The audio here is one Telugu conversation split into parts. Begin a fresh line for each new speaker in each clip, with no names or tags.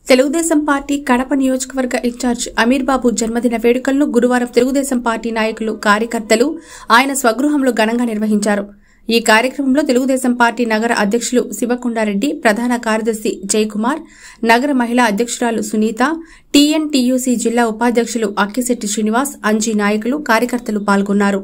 తెలుగుదేశం పార్టీ కడప నియోజకవర్గ ఇన్ఛార్జ్ అమీర్ బాబు జన్మదిన వేడుకలను గురువారం తెలుగుదేశం పార్టీ నాయకులు కార్యకర్తలు ఆయన స్వగృహంలో ఘనంగా నిర్వహించారు ఈ కార్యక్రమంలో తెలుగుదేశం పార్టీ నగర అధ్యక్షులు శివకొండారెడ్డి ప్రధాన కార్యదర్శి జయకుమార్ నగర మహిళా అధ్యక్షురాలు సునీత టీఎన్టీయూసీ జిల్లా ఉపాధ్యక్షులు అక్కిశెట్టి శ్రీనివాస్ అంజీ నాయకులు కార్యకర్తలు పాల్గొన్నారు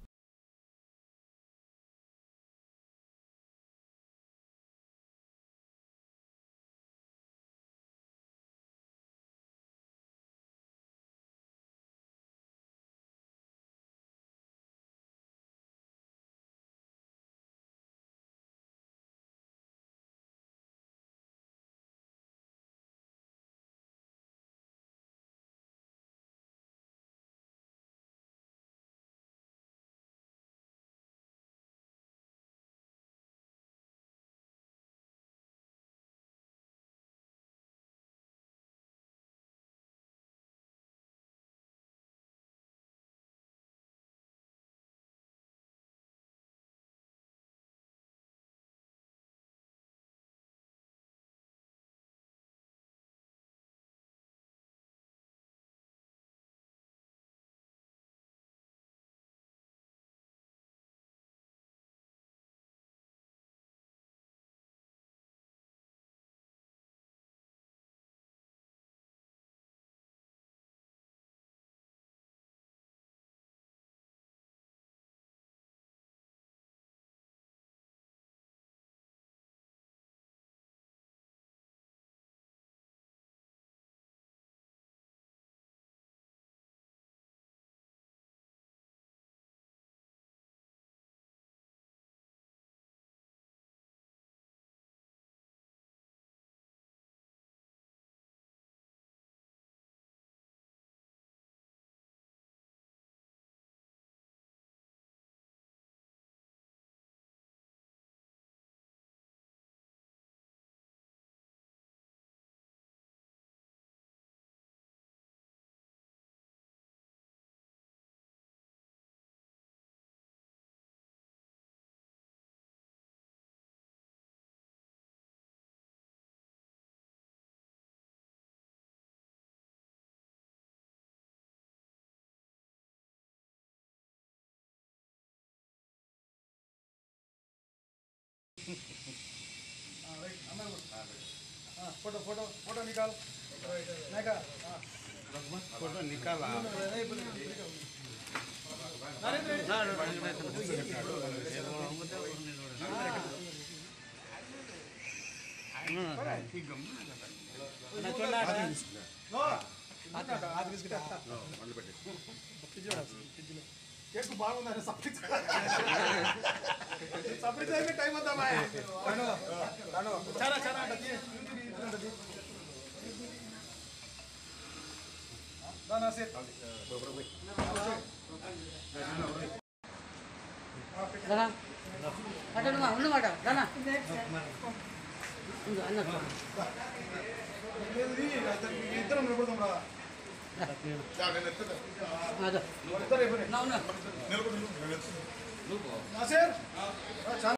फोटो फोटो फोटो निकाल नहीं का
फोटो निकाला
नो ఆది బిస్కెట్ కేక్ బాగుంది సప్లిక్ సప్లిక్ అయితే టైం వద్దా మాయ తను తను చాలా చాలా అంటే దానా సే
రానా అటు నువ్వు ఉన్నమాట రానా ఉండు అన్న
ఇద్దరం నిలబడదాం రా
అదో
ఇద్దరు అయిపోయినాయి
నా ఉన్నా
నాసేర్ చాలా